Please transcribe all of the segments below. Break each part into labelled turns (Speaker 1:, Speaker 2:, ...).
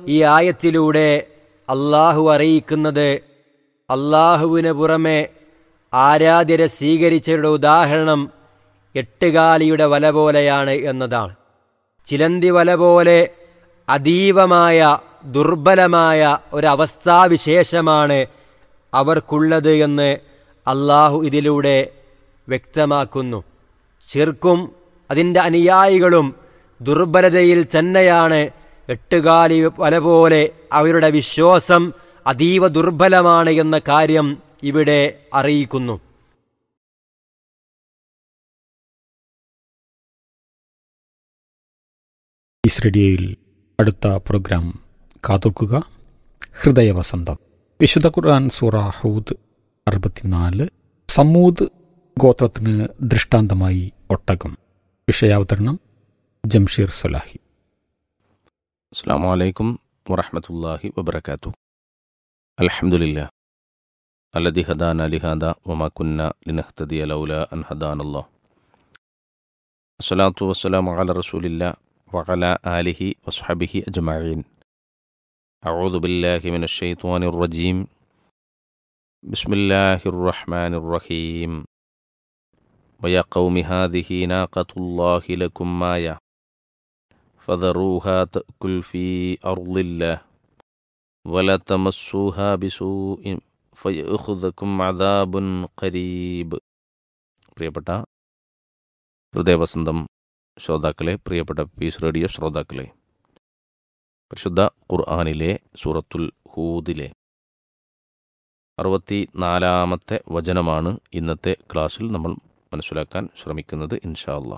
Speaker 1: ഈ ആയത്തിലൂടെ അള്ളാഹു അറിയിക്കുന്നത് അള്ളാഹുവിന് പുറമെ ആരാധ്യരെ സ്വീകരിച്ചവരുടെ ഉദാഹരണം എട്ടുകാലിയുടെ വല പോലെയാണ് എന്നതാണ് ചിലന്തി വല പോലെ അതീവമായ ദുർബലമായ ഒരവസ്ഥാവിശേഷമാണ് അവർക്കുള്ളത് എന്ന് അള്ളാഹു ഇതിലൂടെ വ്യക്തമാക്കുന്നു ശിർക്കും അതിൻ്റെ അനുയായികളും ദുർബലതയിൽ തന്നെയാണ് എട്ടുകാലി വല പോലെ അവരുടെ വിശ്വാസം അതീവ ദുർബലമാണ് എന്ന കാര്യം ഇവിടെ അറിയിക്കുന്നു
Speaker 2: ഈസ് റേഡിയോയിൽ അടുത്ത പ്രോഗ്രാം കാതോർക്കുക ഹൃദയവസന്തം വിശുദ്ധ ഖുർആൻ സൂറ ഹൂദ് അറുപത്തിനാല് സമൂദ് ഗോത്രത്തിന് ദൃഷ്ടാന്തമായി ഒട്ടകം വിഷയാവതരണം ജംഷീർ സുലാഹി
Speaker 3: അസ്സാം വലൈക്കും വറഹമത്തല്ലാഹി വബർക്കാത്തു അലഹമുല്ല അല്ലദി ഹദാൻ അലിഹാദ വമാക്കുന്ന ലിനഹ്തദി അലൗല അൻ ഹദാൻ അല്ലാഹ് അസ്സലാത്തു വസ്സലാമു അല റസൂലില്ല വഅല ആലിഹി വസ്ഹബിഹി അജ്മഈൻ أعوذ بالله من الشيطان الرجيم بسم الله الرحمن الرحيم ويا قوم هذه ناقة الله لكم مايا فذروها تأكل في أرض الله ولا تمسوها بسوء فيأخذكم عذاب قريب പ്രിയപ്പെട്ട ഹൃദയവസന്തം ശ്രോതാക്കളെ പ്രിയപ്പെട്ട പീസ് റേഡിയോ ശ്രോതാക്കളെ പരിശുദ്ധ ഖുർആാനിലെ സൂറത്തുൽ ഹൂദിലെ അറുപത്തി നാലാമത്തെ വചനമാണ് ഇന്നത്തെ ക്ലാസ്സിൽ നമ്മൾ മനസ്സിലാക്കാൻ ശ്രമിക്കുന്നത് ഇൻഷാ അല്ലാ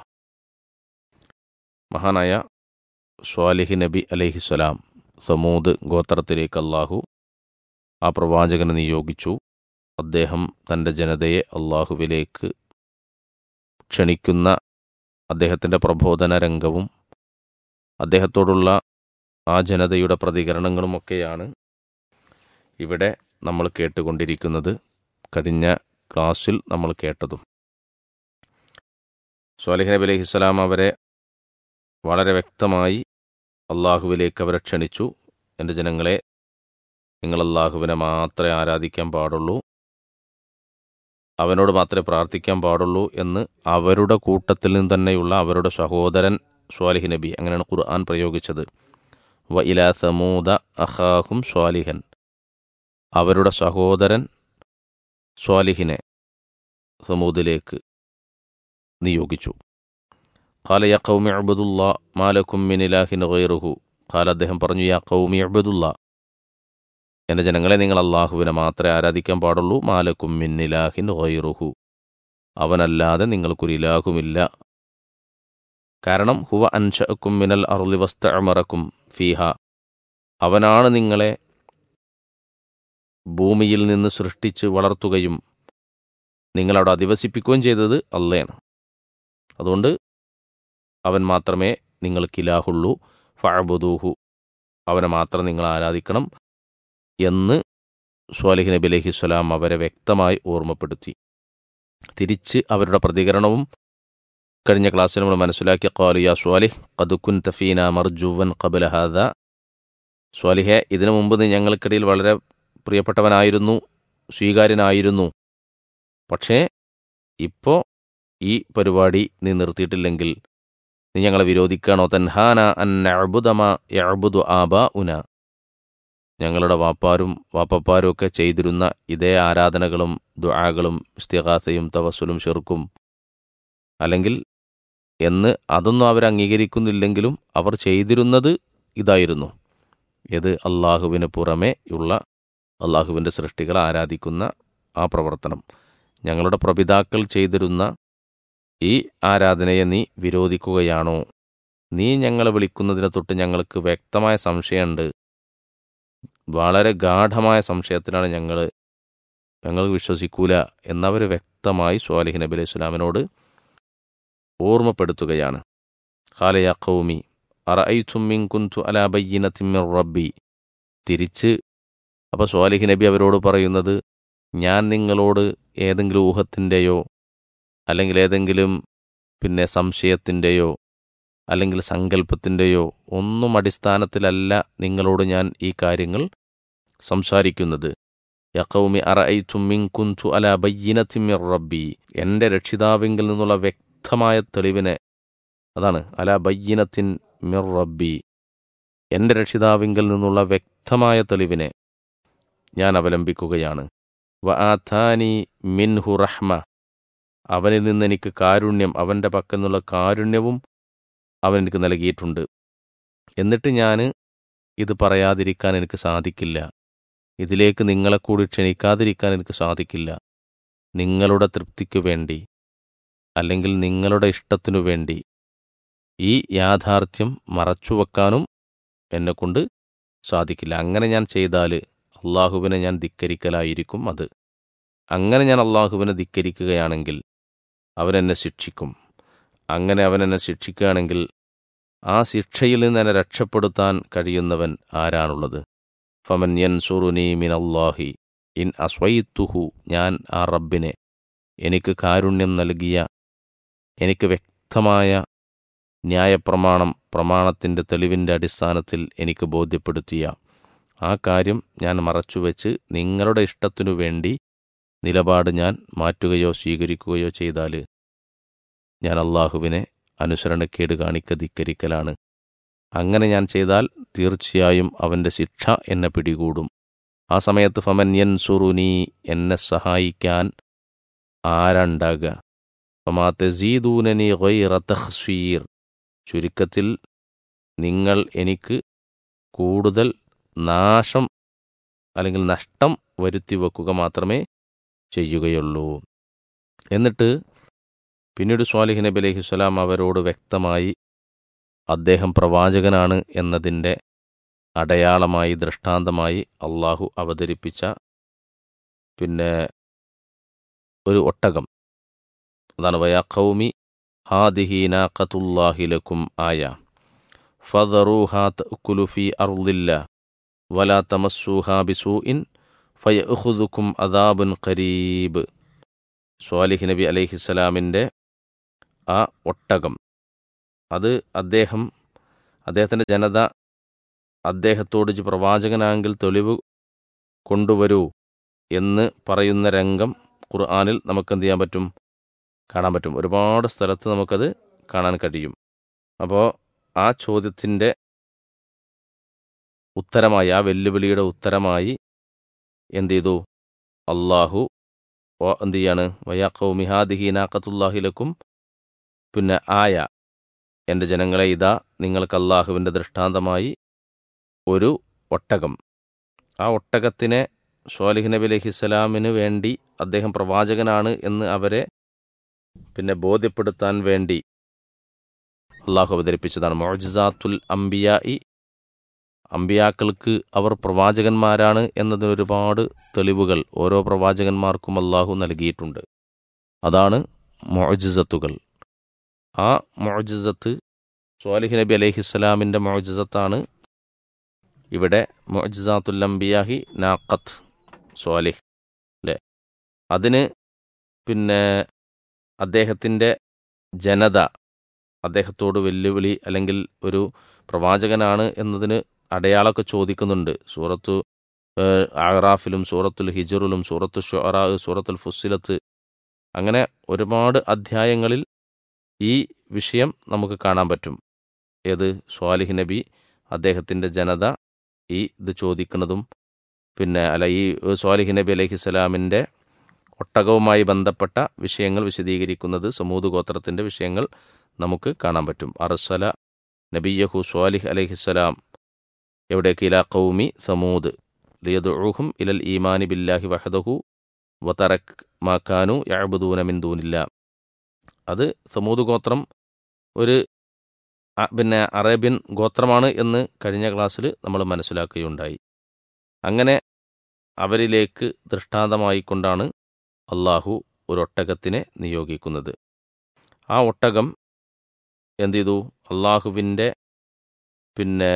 Speaker 3: മഹാനായ സ്വാലിഹ് നബി അലഹിസ്സലാം സമൂദ് ഗോത്രത്തിലേക്ക് അള്ളാഹു ആ പ്രവാചകനെ നിയോഗിച്ചു അദ്ദേഹം തൻ്റെ ജനതയെ അള്ളാഹുവിലേക്ക് ക്ഷണിക്കുന്ന അദ്ദേഹത്തിൻ്റെ പ്രബോധന രംഗവും അദ്ദേഹത്തോടുള്ള ആ ജനതയുടെ പ്രതികരണങ്ങളുമൊക്കെയാണ് ഇവിടെ നമ്മൾ കേട്ടുകൊണ്ടിരിക്കുന്നത് കഴിഞ്ഞ ക്ലാസ്സിൽ നമ്മൾ കേട്ടതും സ്വാലിഹ് നബി അലഹിസ്സലാം അവരെ വളരെ വ്യക്തമായി അള്ളാഹുവിലേക്ക് അവരെ ക്ഷണിച്ചു എൻ്റെ ജനങ്ങളെ നിങ്ങൾ അള്ളാഹുവിനെ മാത്രമേ ആരാധിക്കാൻ പാടുള്ളൂ അവനോട് മാത്രമേ പ്രാർത്ഥിക്കാൻ പാടുള്ളൂ എന്ന് അവരുടെ കൂട്ടത്തിൽ നിന്ന് തന്നെയുള്ള അവരുടെ സഹോദരൻ സ്വാലിഹ് നബി അങ്ങനെയാണ് ഖുർആൻ പ്രയോഗിച്ചത് വ ഇലാ സമൂദ അഹാഹും സ്വാലിഹൻ അവരുടെ സഹോദരൻ സ്വാലിഹിനെ സമൂദിലേക്ക് നിയോഗിച്ചു ഖാല യാ കൗമി അബദുല്ല മാലക്കും മിൻ ഇലാഹിൻ ഗൈറുഹു ഖാല അദ്ദേഹം പറഞ്ഞു യാ കൗമി അബദുല്ല എൻ്റെ ജനങ്ങളെ നിങ്ങൾ അള്ളാഹുവിനെ മാത്രമേ ആരാധിക്കാൻ പാടുള്ളൂ മാലക്കും മിൻ ഇലാഹിൻ ഗൈറുഹു അവനല്ലാതെ നിങ്ങൾക്കൊരു ഇലാഹുമില്ല കാരണം ഹുവ അൻഷഅക്കും മിനൽ അറുളി വസ്തഅമറക്കും ഫീഹ അവനാണ് നിങ്ങളെ ഭൂമിയിൽ നിന്ന് സൃഷ്ടിച്ച് വളർത്തുകയും നിങ്ങളവിടെ അധിവസിപ്പിക്കുകയും ചെയ്തത് അള്ളയാണ് അതുകൊണ്ട് അവൻ മാത്രമേ നിങ്ങൾക്ക് ഇലാഹുള്ളൂ ഫഅബുദൂഹു അവനെ മാത്രം നിങ്ങൾ ആരാധിക്കണം എന്ന് സ്വാലിഹ് നബി അലഹിസ്വലാം അവരെ വ്യക്തമായി ഓർമ്മപ്പെടുത്തി തിരിച്ച് അവരുടെ പ്രതികരണവും കഴിഞ്ഞ ക്ലാസ്സിൽ നമ്മൾ മനസ്സിലാക്കിയ ഖാലിയ സ്വാലിഹ് കതുക്കുൻ തഫീന മർജുവൻ കബല ഹാദ സ്വാലിഹെ ഇതിനു മുമ്പ് നീ ഞങ്ങൾക്കിടയിൽ വളരെ പ്രിയപ്പെട്ടവനായിരുന്നു സ്വീകാര്യനായിരുന്നു പക്ഷേ ഇപ്പോൾ ഈ പരിപാടി നീ നിർത്തിയിട്ടില്ലെങ്കിൽ നീ ഞങ്ങളെ വിരോധിക്കണോ തൻഹാന അൻ അബുദമ യഅബുദു ആബാ ഉന ഞങ്ങളുടെ വാപ്പാരും വാപ്പപ്പാരും ഒക്കെ ചെയ്തിരുന്ന ഇതേ ആരാധനകളും ദുആകളും ഇസ്തിഹാസയും തവസ്സുലും ഷിർക്കും അല്ലെങ്കിൽ എന്ന് അതൊന്നും അവർ അംഗീകരിക്കുന്നില്ലെങ്കിലും അവർ ചെയ്തിരുന്നത് ഇതായിരുന്നു ഇത് അള്ളാഹുവിന് പുറമേ ഉള്ള അള്ളാഹുവിൻ്റെ സൃഷ്ടികളെ ആരാധിക്കുന്ന ആ പ്രവർത്തനം ഞങ്ങളുടെ പ്രപിതാക്കൾ ചെയ്തിരുന്ന ഈ ആരാധനയെ നീ വിരോധിക്കുകയാണോ നീ ഞങ്ങളെ വിളിക്കുന്നതിനെ തൊട്ട് ഞങ്ങൾക്ക് വ്യക്തമായ സംശയമുണ്ട് വളരെ ഗാഠമായ സംശയത്തിലാണ് ഞങ്ങൾ ഞങ്ങൾ വിശ്വസിക്കൂല എന്നവർ വ്യക്തമായി സ്വാലിഹ് നബി അലൈഹി സ്വലാമിനോട് ഓർമ്മപ്പെടുത്തുകയാണ് ഖാലയ ഖൗമി അറൈത്തുമ്മിൻ കുന്തു അലാ ബയ്യിനത്തിമ്മിർ റബ്ബി തിരിച്ച് അപ്പോൾ സ്വാലിഹ് നബി അവരോട് പറയുന്നത് ഞാൻ നിങ്ങളോട് ഏതെങ്കിലും ഊഹത്തിൻ്റെയോ അല്ലെങ്കിൽ ഏതെങ്കിലും പിന്നെ സംശയത്തിൻ്റെയോ അല്ലെങ്കിൽ സങ്കല്പത്തിൻ്റെയോ ഒന്നും അടിസ്ഥാനത്തിലല്ല നിങ്ങളോട് ഞാൻ ഈ കാര്യങ്ങൾ സംസാരിക്കുന്നത് യക്കൗമി അറൈറ്റും മിൻ കുൻതു അല ബയ്യിനത്തിമിർ റബ്ബി എൻ്റെ രക്ഷിതാവിങ്കിൽ നിന്നുള്ള വ്യക്തമായ തെളിവിനെ അതാണ് അല ബയ്യിനത്തിൻ മിർ റബ്ബി എൻ്റെ രക്ഷിതാവിങ്കിൽ നിന്നുള്ള വ്യക്തമായ തെളിവിനെ ഞാൻ അവലംബിക്കുകയാണ് വ ആഥാനി മിൻഹു റഹ്മ അവനിൽ നിന്ന് എനിക്ക് കാരുണ്യം അവൻ്റെ പക്കൽ നിന്നുള്ള കാരുണ്യവും അവൻ എനിക്ക് നൽകിയിട്ടുണ്ട് എന്നിട്ട് ഞാൻ ഇത് പറയാതിരിക്കാൻ എനിക്ക് സാധിക്കില്ല ഇതിലേക്ക് നിങ്ങളെ കൂടി ക്ഷണിക്കാതിരിക്കാൻ എനിക്ക് സാധിക്കില്ല നിങ്ങളുടെ തൃപ്തിക്കു വേണ്ടി അല്ലെങ്കിൽ നിങ്ങളുടെ ഇഷ്ടത്തിനു വേണ്ടി ഈ യാഥാർത്ഥ്യം മറച്ചുവെക്കാനും എന്നെക്കൊണ്ട് സാധിക്കില്ല അങ്ങനെ ഞാൻ ചെയ്താൽ അള്ളാഹുവിനെ ഞാൻ ധിക്കരിക്കലായിരിക്കും അത് അങ്ങനെ ഞാൻ അള്ളാഹുവിനെ ധിക്കരിക്കുകയാണെങ്കിൽ അവനെന്നെ ശിക്ഷിക്കും അങ്ങനെ അവനെന്നെ ശിക്ഷിക്കുകയാണെങ്കിൽ ആ ശിക്ഷയിൽ നിന്ന് എന്നെ രക്ഷപ്പെടുത്താൻ കഴിയുന്നവൻ ആരാണുള്ളത് ഫമൻ യൻസുറുനി മിൻ അള്ളാഹി ഇൻ അസ്വയിത്തുഹു ഞാൻ ആ റബ്ബിനെ എനിക്ക് കാരുണ്യം നൽകിയ എനിക്ക് വ്യക്തമായ ന്യായപ്രമാണം പ്രമാണത്തിൻ്റെ തെളിവിൻ്റെ അടിസ്ഥാനത്തിൽ എനിക്ക് ബോധ്യപ്പെടുത്തിയ ആ കാര്യം ഞാൻ മറച്ചുവെച്ച് നിങ്ങളുടെ ഇഷ്ടത്തിനു വേണ്ടി നിലപാട് ഞാൻ മാറ്റുകയോ സ്വീകരിക്കുകയോ ചെയ്താൽ ഞാൻ അള്ളാഹുവിനെ അനുസരണക്കേട് കാണിക്ക ധിക്കരിക്കലാണ് അങ്ങനെ ഞാൻ ചെയ്താൽ തീർച്ചയായും അവൻ്റെ ശിക്ഷ എന്നെ പിടികൂടും ആ സമയത്ത് ഫമൻ യൻസുറുനി എന്നെ സഹായിക്കാൻ ആരാണ്ടാകുക ഫമാ തസീദൂനനി ഗൈറ തഖ്സീർ ചുരുക്കത്തിൽ നിങ്ങൾ എനിക്ക് കൂടുതൽ നാശം അല്ലെങ്കിൽ നഷ്ടം വരുത്തി വെക്കുക മാത്രമേ ചെയ്യുകയുള്ളൂ എന്നിട്ട് പിന്നീട് സ്വാലിഹ് നബി അലൈഹിസ്സലാം അവരോട് വ്യക്തമായി അദ്ദേഹം പ്രവാചകനാണ് എന്നതിൻ്റെ അടയാളമായി ദൃഷ്ടാന്തമായി അള്ളാഹു അവതരിപ്പിച്ച പിന്നെ ഒരു ഒട്ടകം അതാണ് വയാ ഖൗമി ഹാദിഹി നാഖത്തുല്ലാഹിലക്കും ആയ ഫദറൂഹാ തഅ്കുലു ഫീ അർളില്ല വലാ തമസ്സൂഹാ ബിസൂഇൻ ഫയഖുദുക്കും അദാബുൻ ഖരീബ് സ്വാലിഹ് നബി അലൈഹിസ്സലാമിൻ്റെ ആ ഒട്ടകം അത് അദ്ദേഹം അദ്ദേഹത്തിൻ്റെ ജനത അദ്ദേഹത്തോട് ഇജ്ജ് പ്രവാചകനാണെങ്കിൽ തെളിവ് കൊണ്ടുവരൂ എന്ന് പറയുന്ന രംഗം ഖുർആാനിൽ നമുക്ക് എന്ത് ചെയ്യാൻ പറ്റും കാണാൻ പറ്റും ഒരുപാട് സ്ഥലത്ത് നമുക്കത് കാണാൻ കഴിയും അപ്പോൾ ആ ചോദ്യത്തിൻ്റെ ഉത്തരമായി ആ വെല്ലുവിളിയുടെ ഉത്തരമായി എന്ത് ചെയ്തു അള്ളാഹു ഓ- എന്ത് ചെയ്യാണ് വയാഖൗ മിഹാദിഹി നാക്കത്തുല്ലാഹിലക്കും പിന്നെ ആയ എൻ്റെ ജനങ്ങളെ ഇതാ നിങ്ങൾക്ക് അള്ളാഹുവിൻ്റെ ദൃഷ്ടാന്തമായി ഒരു ഒട്ടകം ആ ഒട്ടകത്തിനെ സ്വാലിഹ് നബി അലഹിസ്സലാമിന് വേണ്ടി അദ്ദേഹം പ്രവാചകനാണ് എന്ന് അവരെ പിന്നെ ബോധ്യപ്പെടുത്താൻ വേണ്ടി അള്ളാഹു അവതരിപ്പിച്ചതാണ് മൊജിസാത്തുൽ അംബിയായി അമ്പിയാക്കൾക്ക് അവർ പ്രവാചകന്മാരാണ് എന്നതിന് ഒരുപാട് തെളിവുകൾ ഓരോ പ്രവാചകന്മാർക്കും അള്ളാഹു നൽകിയിട്ടുണ്ട് അതാണ് മൊജിസത്തുകൾ ആ മൊജിസത്ത് സ്വാലിഹ് നബി അലൈഹിസ്സലാമിൻ്റെ മൊജിസത്താണ് ഇവിടെ മൊജിസാത്തുൽ അംബിയാഹി നാഖത്ത് സ്വാലിഹ് അല്ലേ അതിന് പിന്നെ അദ്ദേഹത്തിൻ്റെ ജനത അദ്ദേഹത്തോട് വെല്ലുവിളി അല്ലെങ്കിൽ ഒരു പ്രവാചകനാണ് എന്നതിന് അടയാളമൊക്കെ ചോദിക്കുന്നുണ്ട് സൂറത്തു ഏഹ്, ആറാഫിലും സൂറത്തുൽ ഹിജറിലും സൂറത്തു ഷൊറാ സൂറത്തുൽ ഫുസ്സിലത്ത് അങ്ങനെ ഒരുപാട് അധ്യായങ്ങളിൽ ഈ വിഷയം നമുക്ക് കാണാൻ പറ്റും ഏത് സ്വാലിഹ് നബി അദ്ദേഹത്തിൻ്റെ ജനത ഈ ഇത് ചോദിക്കുന്നതും പിന്നെ അല്ല ഈ സ്വാലിഹ് നബി അലഹിസ്സലാമിൻ്റെ ഒട്ടകവുമായി ബന്ധപ്പെട്ട വിഷയങ്ങൾ വിശദീകരിക്കുന്നത് സമൂത് ഗോത്രത്തിൻ്റെ വിഷയങ്ങൾ നമുക്ക് കാണാൻ പറ്റും അർസല നബിയഹു സ്വാലിഹ് അലഹിസ്സലാം എവിടേക്ക് ഇലാ കൗമി സമൂദ് ലിയദുഹും ഇലൽ ഈമാനി ബില്ലാഹി വഹദഹു വതറക് മാക്കാനു യഅബുദൂന മിൻ ദൂനില്ല അത് സമൂത് ഗോത്രം ഒരു അ- പിന്നെ അറേബ്യൻ ഗോത്രമാണ് എന്ന് കഴിഞ്ഞ ക്ലാസ്സിൽ നമ്മൾ മനസ്സിലാക്കുകയുണ്ടായി അങ്ങനെ അവരിലേക്ക് ദൃഷ്ടാന്തമായിക്കൊണ്ടാണ് അള്ളാഹു ഒരു ഒട്ടകത്തിനെ നിയോഗിക്കുന്നത് ആ ഒട്ടകം എന്ത് ചെയ്തു അള്ളാഹുവിൻ്റെ പിന്നെ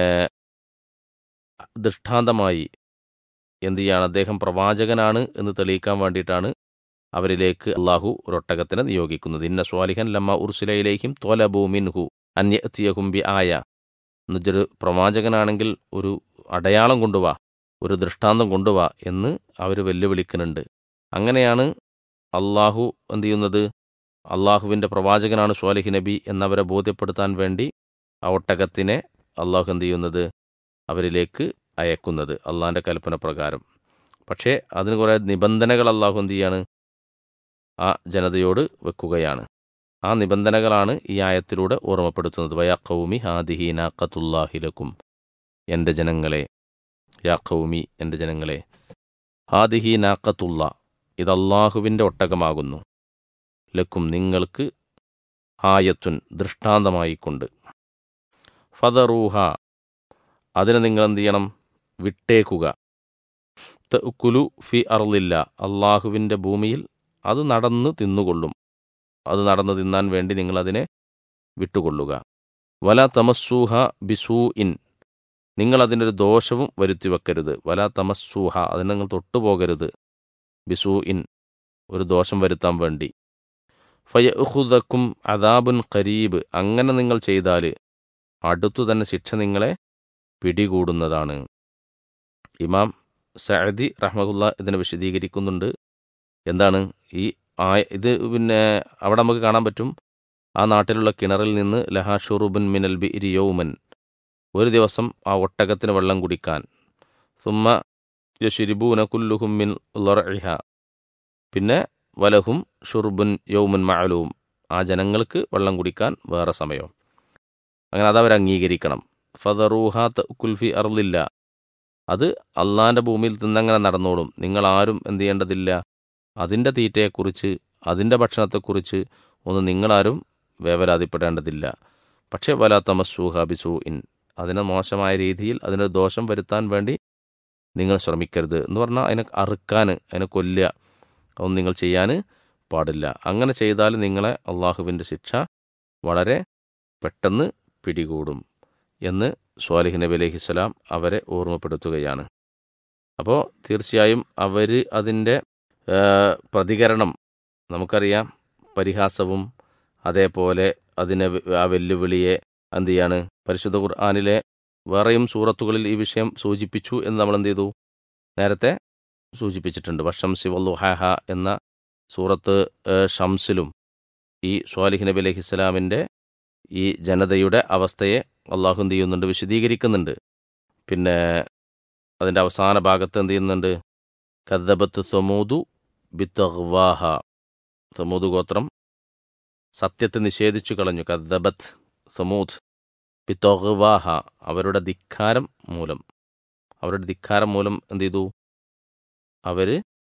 Speaker 3: ദൃഷ്ടാന്തമായി എന്ത് ചെയ്യാണ് അദ്ദേഹം പ്രവാചകനാണ് എന്ന് തെളിയിക്കാൻ വേണ്ടിയിട്ടാണ് അവരിലേക്ക് അള്ളാഹു ഒരു ഒട്ടകത്തിനെ നിയോഗിക്കുന്നത് ഇന്ന സ്വാലിഹൻ ലമ്മ ഉർസിലയിലേക്കും തോലബു മിൻഹു അന്യത്തിയകുംബി ആയ എന്നുവെച്ചൊരു പ്രവാചകനാണെങ്കിൽ ഒരു അടയാളം കൊണ്ടുവാ ഒരു ദൃഷ്ടാന്തം കൊണ്ടുവാ എന്ന് അവർ വെല്ലുവിളിക്കുന്നുണ്ട് അങ്ങനെയാണ് അള്ളാഹു എന്ത് ചെയ്യുന്നത് അള്ളാഹുവിൻ്റെ പ്രവാചകനാണ് സ്വാലിഹ് നബി എന്നവരെ ബോധ്യപ്പെടുത്താൻ വേണ്ടി ആ ഒട്ടകത്തിനെ അള്ളാഹു എന്ത് ചെയ്യുന്നത് അവരിലേക്ക് അയക്കുന്നത് അള്ളാഹിൻ്റെ കൽപ്പന പ്രകാരം പക്ഷേ അതിന് കുറേ നിബന്ധനകൾ അള്ളാഹു എന്ത് ചെയ്യാണ് ആ ജനതയോട് വെക്കുകയാണ് ആ നിബന്ധനകളാണ് ഈ ആയത്തിലൂടെ ഓർമ്മപ്പെടുത്തുന്നത് വയാ കൗമി ഹാദിഹി നാക്കത്തുല്ലാഹിലക്കും എൻ്റെ ജനങ്ങളെ യാ കൗമി എൻ്റെ ജനങ്ങളെ ഹാദിഹി നാക്കത്തുള്ള ഇത് അള്ളാഹുവിൻ്റെ ഒട്ടകമാകുന്നു ലക്കും നിങ്ങൾക്ക് ആയത്തുൻ ദൃഷ്ടാന്തമായിക്കൊണ്ട് ഫതറൂഹ അതിനെ നിങ്ങൾ എന്ത് ചെയ്യണം വിട്ടേക്കുക കുലു ഫി അർലില്ല അള്ളാഹുവിൻ്റെ ഭൂമിയിൽ അത് നടന്ന് തിന്നുകൊള്ളും അത് നടന്നു തിന്നാൻ വേണ്ടി നിങ്ങളതിനെ വിട്ടുകൊള്ളുക വല തമസ്സൂഹ ബിസൂ ഇൻ നിങ്ങൾ അതിനൊരു ദോഷവും വരുത്തി വെക്കരുത് വല തമസ്സൂഹ അതിനെ നിങ്ങൾ തൊട്ടുപോകരുത് ബിസൂ ഇൻ ഒരു ദോഷം വരുത്താൻ വേണ്ടി ഫയഹുദക്കും അദാബുൻ ഖരീബ് അങ്ങനെ നിങ്ങൾ ചെയ്താൽ അടുത്തു തന്നെ ശിക്ഷ നിങ്ങളെ പിടികൂടുന്നതാണ് ഇമാം സഅദി റഹ്മഹുല്ല ഇതിനെ വിശദീകരിക്കുന്നുണ്ട് എന്താണ് ഈ ആ ഇത് പിന്നെ അവിടെ നമുക്ക് കാണാൻ പറ്റും ആ നാട്ടിലുള്ള കിണറിൽ നിന്ന് ലഹാ ഷുറുബുൻ മിനൽ ബി യൗമൻ ഒരു ദിവസം ആ ഒട്ടകത്തിന് വെള്ളം കുടിക്കാൻ സുമ്മ യഷിരിബൂന കുല്ലുഹും മിൻ ലൊറഇഹ പിന്നെ വലഹും ഷുർബുൻ യൗമുൻ മഅലൂം ആ ജനങ്ങൾക്ക് വെള്ളം കുടിക്കാൻ വേറെ സമയം അങ്ങനെ അതവർ അംഗീകരിക്കണം ഫദറൂഹ കുൽഫി അർലില്ല അത് അള്ളാന്റെ ഭൂമിയിൽ തിന്നങ്ങനെ നടന്നോളും നിങ്ങൾ ആരും എന്ത് ചെയ്യേണ്ടതില്ല അതിൻ്റെ തീറ്റയെക്കുറിച്ച് അതിൻ്റെ ഭക്ഷണത്തെക്കുറിച്ച് ഒന്നും നിങ്ങളാരും വേവലാതിപ്പെടേണ്ടതില്ല പക്ഷേ വലാ തമസ്സൂഹ ബിസൂ ഇൻ അതിനെ മോശമായ രീതിയിൽ അതിന് ദോഷം വരുത്താൻ വേണ്ടി നിങ്ങൾ ശ്രമിക്കരുത് എന്ന് പറഞ്ഞാൽ അതിനെ അറുക്കാൻ അതിനെ കൊല്ലുക അതൊന്നും നിങ്ങൾ ചെയ്യാൻ പാടില്ല അങ്ങനെ ചെയ്താൽ നിങ്ങളെ അള്ളാഹുവിൻ്റെ ശിക്ഷ വളരെ പെട്ടെന്ന് പിടികൂടും എന്ന് സ്വാലിഹ് നബി അലഹിസ്സലാം അവരെ ഓർമ്മപ്പെടുത്തുകയാണ് അപ്പോൾ തീർച്ചയായും അവർ അതിൻ്റെ പ്രതികരണം നമുക്കറിയാം പരിഹാസവും അതേപോലെ അതിനെ ആ വെല്ലുവിളിയെ എന്ത് ചെയ്യാണ് പരിശുദ്ധ ഖുർആാനിലെ വേറെയും സൂറത്തുകളിൽ ഈ വിഷയം സൂചിപ്പിച്ചു എന്ന് നമ്മൾ എന്ത് ചെയ്തു നേരത്തെ സൂചിപ്പിച്ചിട്ടുണ്ട് വഷം സിവല്ലുഹാഹ എന്ന സൂറത്ത് ഷംസിലും ഈ സ്വാലിഹ് നബി അലൈഹി ഇസ്ലാമിൻ്റെ ഈ ജനതയുടെ അവസ്ഥയെ അള്ളാഹു എന്ത് ചെയ്യുന്നുണ്ട് വിശദീകരിക്കുന്നുണ്ട് പിന്നെ അതിൻ്റെ അവസാന ഭാഗത്ത് എന്ത് ചെയ്യുന്നുണ്ട് കദ്ദബത്ത് സമൂദു ബിത്തഹ്വാഹ സമൂദ് ഗോത്രം സത്യത്തെ നിഷേധിച്ചു കളഞ്ഞു കദ്ദബത്ത് സമൂദ് ബിത്തഹ്വാഹ അവരുടെ ധിക്കാരം മൂലം അവരുടെ ധിക്കാരം മൂലം എന്ത് ചെയ്തു അവർ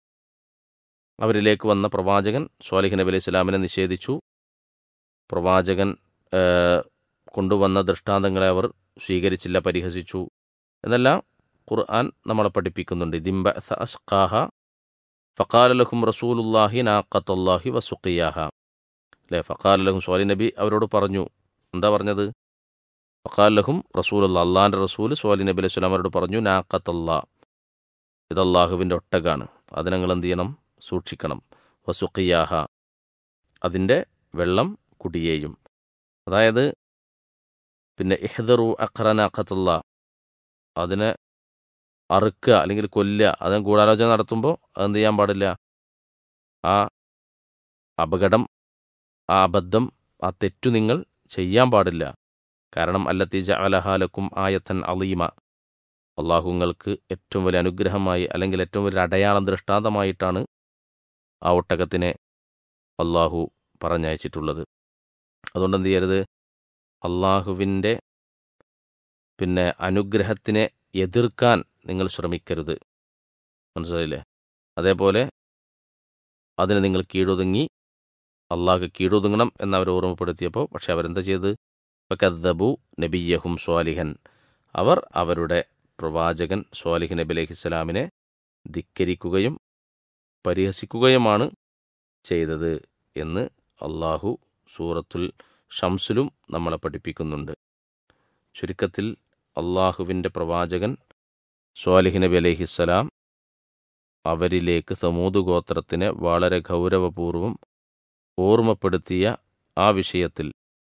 Speaker 3: അവരിലേക്ക് വന്ന പ്രവാചകൻ സ്വാലിഹ് നബി അലൈഹി സ്വലാമിനെ നിഷേധിച്ചു പ്രവാചകൻ കൊണ്ടുവന്ന ദൃഷ്ടാന്തങ്ങളെ അവർ സ്വീകരിച്ചില്ല പരിഹസിച്ചു എന്നെല്ലാം ഖുർആൻ നമ്മളെ പഠിപ്പിക്കുന്നുണ്ട് ദിംബ അഷ്കാഹ ഫക്കാലലഹും റസൂലുല്ലാഹി നാക്കത്തല്ലാഹി വസുഖിയാഹ അല്ലേ ഫക്കാലലഹും സ്വാലി നബി അവരോട് പറഞ്ഞു എന്താ പറഞ്ഞത് ഫക്കാലഹും റസൂലുള്ള അള്ളാഹിൻ്റെ റസൂൽ സ്വാലി നബി അലൈഹി സ്വലാം അവരോട് പറഞ്ഞു നാക്കത്തല്ലാ ഇത് അള്ളാഹുവിൻ്റെ ഒട്ടകാണ് അത് ഞങ്ങൾ എന്ത് ചെയ്യണം സൂക്ഷിക്കണം വസുഖിയാഹ അതിൻ്റെ വെള്ളം കുടിയേയും അതായത് പിന്നെ ഇഹ്ദറു അഖ്റനാഖത്തുള്ള അതിനെ അറുക്കുക അല്ലെങ്കിൽ കൊല്ലുക അതിന് ഗൂഢാലോചന നടത്തുമ്പോൾ അതെന്ത് ചെയ്യാൻ പാടില്ല ആ അപകടം ആ അബദ്ധം ആ തെറ്റു നിങ്ങൾ ചെയ്യാൻ പാടില്ല കാരണം അല്ലത്തി ജഅലഹാലക്കും ആയത്തൻ അലീമ അള്ളാഹുങ്ങൾക്ക് ഏറ്റവും വലിയ അനുഗ്രഹമായി അല്ലെങ്കിൽ ഏറ്റവും വലിയ അടയാളം ദൃഷ്ടാന്തമായിട്ടാണ് ആ ഒട്ടകത്തിനെ അള്ളാഹു പറഞ്ഞയച്ചിട്ടുള്ളത് അതുകൊണ്ട് എന്ത് ചെയ്യരുത് അള്ളാഹുവിൻ്റെ പിന്നെ അനുഗ്രഹത്തിനെ എതിർക്കാൻ നിങ്ങൾ ശ്രമിക്കരുത് മനസ്സിലായില്ലേ അതേപോലെ അതിന് നിങ്ങൾ കീഴൊതുങ്ങി അള്ളാഹ് കീഴൊതുങ്ങണം എന്നവർ ഓർമ്മപ്പെടുത്തിയപ്പോൾ പക്ഷെ അവരെന്താ ചെയ്തത് കദ്ദബു നബിയഹും സ്വാലിഹൻ അവർ അവരുടെ പ്രവാചകൻ സ്വാലിഹ് നബി അലൈഹി സ്വലാമിനെ ധിക്കരിക്കുകയും പരിഹസിക്കുകയുമാണ് ചെയ്തത് എന്ന് അള്ളാഹു സൂറത്തുൽ ഷംസിലും നമ്മളെ പഠിപ്പിക്കുന്നുണ്ട് ചുരുക്കത്തിൽ അള്ളാഹുവിൻ്റെ പ്രവാചകൻ സ്വാലിഹ് നബി അലൈഹിസ്സലാം അവരിലേക്ക് സമൂത് ഗോത്രത്തിനെ വളരെ ഗൗരവപൂർവം ഓർമ്മപ്പെടുത്തിയ ആ വിഷയത്തിൽ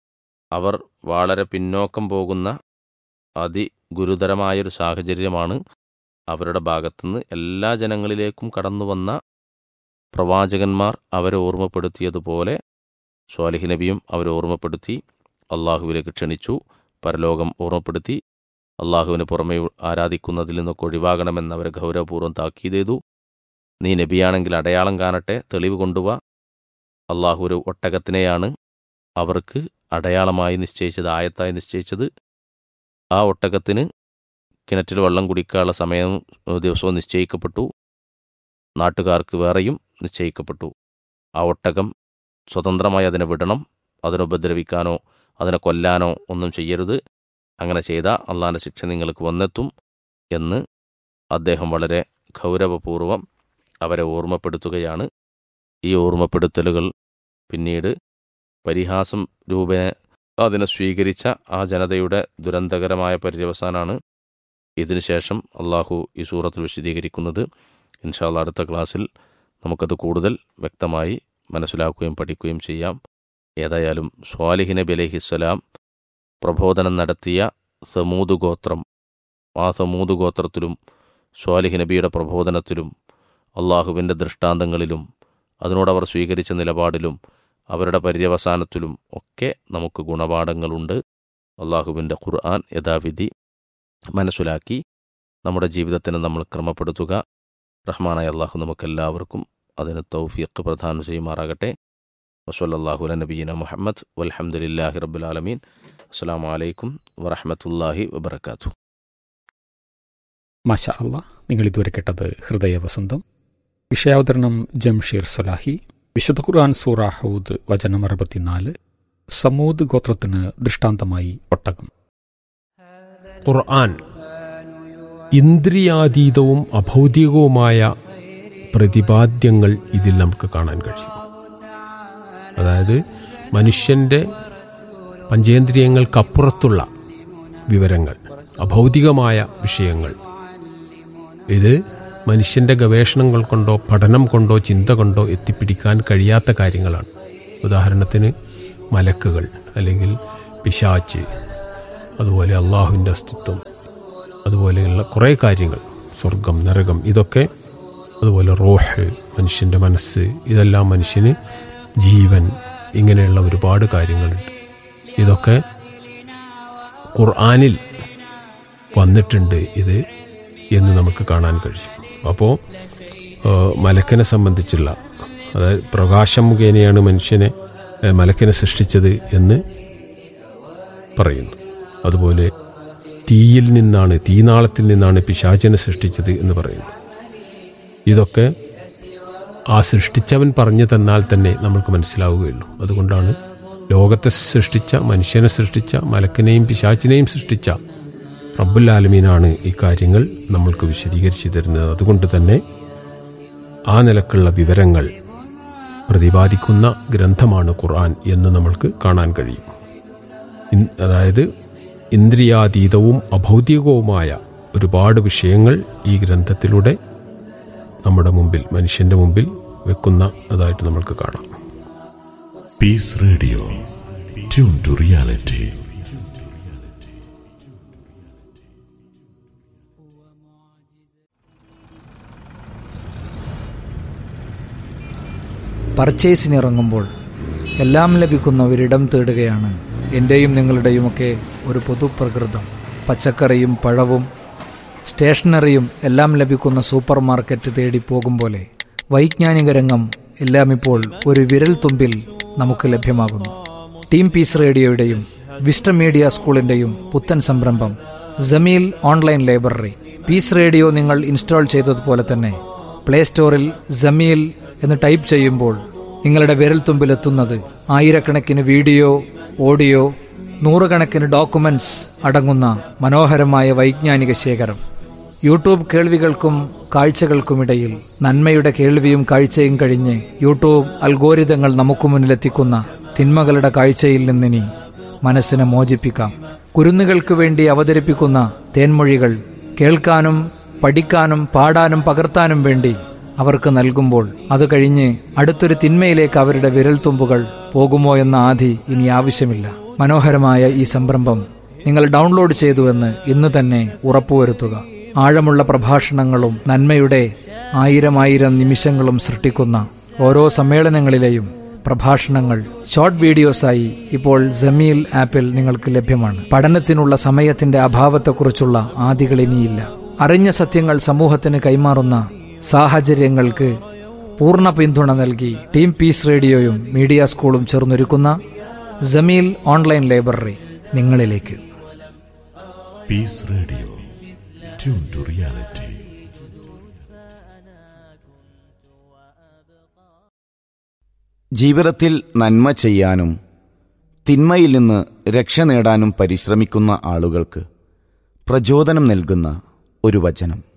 Speaker 3: അവർ വളരെ പിന്നോക്കം പോകുന്ന അതിഗുരുതരമായൊരു സാഹചര്യമാണ് അവരുടെ ഭാഗത്തുനിന്ന് എല്ലാ ജനങ്ങളിലേക്കും കടന്നു വന്ന പ്രവാചകന്മാർ അവരെ ഓർമ്മപ്പെടുത്തിയതുപോലെ സ്വാലിഹ് നബിയും അവരെ ഓർമ്മപ്പെടുത്തി അള്ളാഹുവിലേക്ക് ക്ഷണിച്ചു പരലോകം ഓർമ്മപ്പെടുത്തി അള്ളാഹുവിന് പുറമെ ആരാധിക്കുന്നതിൽ നിന്നൊക്കെ ഒഴിവാകണമെന്ന് അവരെ ഗൗരവപൂർവ്വം താക്കീത് ചെയ്തു നീ നബിയാണെങ്കിൽ അടയാളം കാണട്ടെ തെളിവ് കൊണ്ടുവാ അള്ളാഹു ഒരു ഒട്ടകത്തിനെയാണ് അവർക്ക് അടയാളമായി നിശ്ചയിച്ചത് ആയത്തായി നിശ്ചയിച്ചത് ആ ഒട്ടകത്തിന് കിണറ്റിൽ വെള്ളം കുടിക്കാനുള്ള സമയം ദിവസവും നിശ്ചയിക്കപ്പെട്ടു നാട്ടുകാർക്ക് വേറെയും നിശ്ചയിക്കപ്പെട്ടു ആ ഒട്ടകം സ്വതന്ത്രമായി അതിനെ വിടണം അതിനെ ഉപദ്രവിക്കാനോ അതിനെ കൊല്ലാനോ ഒന്നും ചെയ്യരുത് അങ്ങനെ ചെയ്താൽ അള്ളാൻ്റെ ശിക്ഷ നിങ്ങൾക്ക് വന്നെത്തും എന്ന് അദ്ദേഹം വളരെ ഗൗരവപൂർവം അവരെ ഓർമ്മപ്പെടുത്തുകയാണ് ഈ ഓർമ്മപ്പെടുത്തലുകൾ പിന്നീട് പരിഹാസം രൂപേണ അതിനെ സ്വീകരിച്ച ആ ജനതയുടെ ദുരന്തകരമായ പര്യവസാനാണ് ഇതിനുശേഷം അള്ളാഹു ഈ സൂറത്തിൽ വിശദീകരിക്കുന്നത് ഇൻഷാല്ല അടുത്ത ക്ലാസ്സിൽ നമുക്കത് കൂടുതൽ വ്യക്തമായി മനസ്സിലാക്കുകയും പഠിക്കുകയും ചെയ്യാം ഏതായാലും സ്വാലിഹി നബി അലഹിസ്സലാം പ്രബോധനം നടത്തിയ സമൂത് ഗോത്രം ആ സമൂത് ഗോത്രത്തിലും സ്വാലിഹി നബിയുടെ പ്രബോധനത്തിലും അള്ളാഹുവിൻ്റെ ദൃഷ്ടാന്തങ്ങളിലും അതിനോടവർ സ്വീകരിച്ച നിലപാടിലും അവരുടെ പര്യവസാനത്തിലും ഒക്കെ നമുക്ക് ഗുണപാഠങ്ങളുണ്ട് അള്ളാഹുവിൻ്റെ ഖുർആൻ യഥാവിധി മനസ്സിലാക്കി നമ്മുടെ ജീവിതത്തിന് നമ്മൾ ക്രമപ്പെടുത്തുക റഹ്മാനായ അള്ളാഹു നമുക്കെല്ലാവർക്കും അതിന് തൗഫീഖ് പ്രദാനം ചെയ്യുമാറാകട്ടെ വസല്ലാഹു നബീന മുഹമ്മദ് വലഹമുല്ലാഹി റബുലാലമീൻ അസ്സാം വലൈക്കും വറഹമത്തല്ലാഹി വബർക്കാത്തു
Speaker 2: മാഷ അല്ല നിങ്ങൾ ഇതുവരെ കേട്ടത് ഹൃദയവസന്തം വിഷയാവതരണം ജംഷീർ സൊലാഹി വിശുദ്ധ ഖുർആൻ സൂറ ഹൗദ് വചനം അറുപത്തിനാല് സമൂത് ഗോത്രത്തിന് ദൃഷ്ടാന്തമായി ഒട്ടകം
Speaker 4: ഖുർആൻ ഇന്ദ്രിയാതീതവും അഭൗതികവുമായ പ്രതിപാദ്യങ്ങൾ ഇതിൽ നമുക്ക് കാണാൻ കഴിയും അതായത് മനുഷ്യൻ്റെ പഞ്ചേന്ദ്രിയങ്ങൾക്കപ്പുറത്തുള്ള വിവരങ്ങൾ അഭൗതികമായ വിഷയങ്ങൾ ഇത് മനുഷ്യൻ്റെ ഗവേഷണങ്ങൾ കൊണ്ടോ പഠനം കൊണ്ടോ ചിന്ത കൊണ്ടോ എത്തിപ്പിടിക്കാൻ കഴിയാത്ത കാര്യങ്ങളാണ് ഉദാഹരണത്തിന് മലക്കുകൾ അല്ലെങ്കിൽ പിശാച്ച് അതുപോലെ അള്ളാഹുവിൻ്റെ അസ്തിത്വം അതുപോലെയുള്ള കുറേ കാര്യങ്ങൾ സ്വർഗം നരകം ഇതൊക്കെ അതുപോലെ റോഹ് മനുഷ്യൻ്റെ മനസ്സ് ഇതെല്ലാം മനുഷ്യന് ജീവൻ ഇങ്ങനെയുള്ള ഒരുപാട് കാര്യങ്ങളുണ്ട് ഇതൊക്കെ ഖുർആാനിൽ വന്നിട്ടുണ്ട് ഇത് എന്ന് നമുക്ക് കാണാൻ കഴിയും അപ്പോൾ മലക്കനെ സംബന്ധിച്ചുള്ള അതായത് പ്രകാശം മുഖേനയാണ് മനുഷ്യനെ ഏഹ്, മലക്കനെ സൃഷ്ടിച്ചത് എന്ന് പറയുന്നു അതുപോലെ തീയിൽ നിന്നാണ് തീനാളത്തിൽ നിന്നാണ് പിശാചനെ സൃഷ്ടിച്ചത് എന്ന് പറയുന്നു ഇതൊക്കെ ആ സൃഷ്ടിച്ചവൻ പറഞ്ഞു തന്നാൽ തന്നെ നമ്മൾക്ക് മനസ്സിലാവുകയുള്ളൂ അതുകൊണ്ടാണ് ലോകത്തെ സൃഷ്ടിച്ച മനുഷ്യനെ സൃഷ്ടിച്ച മലക്കിനെയും പിശാച്ചിനെയും സൃഷ്ടിച്ച റബ്ബുൽ ആലമീനാണ് ഈ കാര്യങ്ങൾ നമ്മൾക്ക് വിശദീകരിച്ചു തരുന്നത് അതുകൊണ്ട് തന്നെ ആ നിലക്കുള്ള വിവരങ്ങൾ പ്രതിപാദിക്കുന്ന ഗ്രന്ഥമാണ് ഖുർആൻ എന്ന് നമ്മൾക്ക് കാണാൻ കഴിയും ഇൻ- അതായത് ഇന്ദ്രിയാതീതവും അഭൗതികവുമായ ഒരുപാട് വിഷയങ്ങൾ ഈ ഗ്രന്ഥത്തിലൂടെ നമ്മുടെ മുമ്പിൽ മനുഷ്യന്റെ മുമ്പിൽ വെക്കുന്ന അതായിട്ട് നമ്മൾക്ക് കാണാം
Speaker 5: Peace Radio. Tune to reality.
Speaker 6: പർച്ചേസിനിറങ്ങുമ്പോൾ എല്ലാം ലഭിക്കുന്ന ഒരിടം തേടുകയാണ് എൻ്റെയും നിങ്ങളുടെയുമൊക്കെ ഒരു പൊതുപ്രകൃതം പച്ചക്കറിയും പഴവും സ്റ്റേഷനറിയും എല്ലാം ലഭിക്കുന്ന സൂപ്പർ മാർക്കറ്റ് തേടി പോകും പോലെ വൈജ്ഞാനിക രംഗം എല്ലാം ഇപ്പോൾ ഒരു വിരൽ തുമ്പിൽ നമുക്ക് ലഭ്യമാകുന്നു ടീം പീസ് റേഡിയോയുടെയും വിസ്റ്റ മീഡിയ സ്കൂളിന്റെയും പുത്തൻ സംരംഭം Jameel online library peace radio നിങ്ങൾ ഇൻസ്റ്റാൾ ചെയ്തതുപോലെ തന്നെ പ്ലേ സ്റ്റോറിൽ ജമീൽ എന്ന് ടൈപ്പ് ചെയ്യുമ്പോൾ നിങ്ങളുടെ വിരൽത്തുമ്പിലെത്തുന്നത് ആയിരക്കണക്കിന് വീഡിയോ ഓഡിയോ നൂറുകണക്കിന് ഡോക്യുമെന്റ്സ് അടങ്ങുന്ന മനോഹരമായ വൈജ്ഞാനിക ശേഖരം യൂട്യൂബ് കേൾവികൾക്കും കാഴ്ചകൾക്കുമിടയിൽ നന്മയുടെ കേൾവിയും കാഴ്ചയും കഴിഞ്ഞ് യൂട്യൂബ് അൽഗോരിതങ്ങൾ നമുക്ക് മുന്നിലെത്തിക്കുന്ന തിന്മകളുടെ കാഴ്ചയിൽ നിന്നിനി മനസ്സിനെ മോചിപ്പിക്കാം കുരുന്നുകൾക്ക് വേണ്ടി അവതരിപ്പിക്കുന്ന തേൻമൊഴികൾ കേൾക്കാനും പഠിക്കാനും പാടാനും പകർത്താനും വേണ്ടി അവർക്ക് നൽകുമ്പോൾ അത് കഴിഞ്ഞ് അടുത്തൊരു തിന്മയിലേക്ക് അവരുടെ വിരൽത്തുമ്പുകൾ പോകുമോ എന്ന ആധി ഇനി ആവശ്യമില്ല മനോഹരമായ ഈ സംരംഭം നിങ്ങൾ ഡൗൺലോഡ് ചെയ്തുവെന്ന് ഇന്ന് തന്നെ ഉറപ്പുവരുത്തുക ആഴമുള്ള പ്രഭാഷണങ്ങളും നന്മയുടെ ആയിരം ആയിരം നിമിഷങ്ങളും സൃഷ്ടിക്കുന്ന ഓരോ സമ്മേളനങ്ങളിലെയും പ്രഭാഷണങ്ങൾ ഷോർട്ട് വീഡിയോസായി ഇപ്പോൾ ജമീൽ ആപ്പിൽ നിങ്ങൾക്ക് ലഭ്യമാണ് പഠനത്തിനുള്ള സമയത്തിന്റെ അഭാവത്തെക്കുറിച്ചുള്ള ആദികൾ ഇനിയില്ല അറിഞ്ഞ സത്യങ്ങൾ സമൂഹത്തിന് കൈമാറുന്ന സാഹചര്യങ്ങൾക്ക് പൂർണ്ണ പിന്തുണ നൽകി ടീം പീസ് റേഡിയോയും മീഡിയ സ്കൂളും ചേർന്നൊരുക്കുന്ന ജമീൽ ഓൺലൈൻ ലൈബ്രറി നിങ്ങളിലേക്ക്
Speaker 5: peace radio tune to reality
Speaker 7: ജീവിതത്തിൽ നന്മ ചെയ്യാനും തിന്മയിൽ നിന്ന് രക്ഷ നേടാനും പരിശ്രമിക്കുന്ന ആളുകൾക്ക് പ്രചോദനം നൽകുന്ന ഒരു വചനം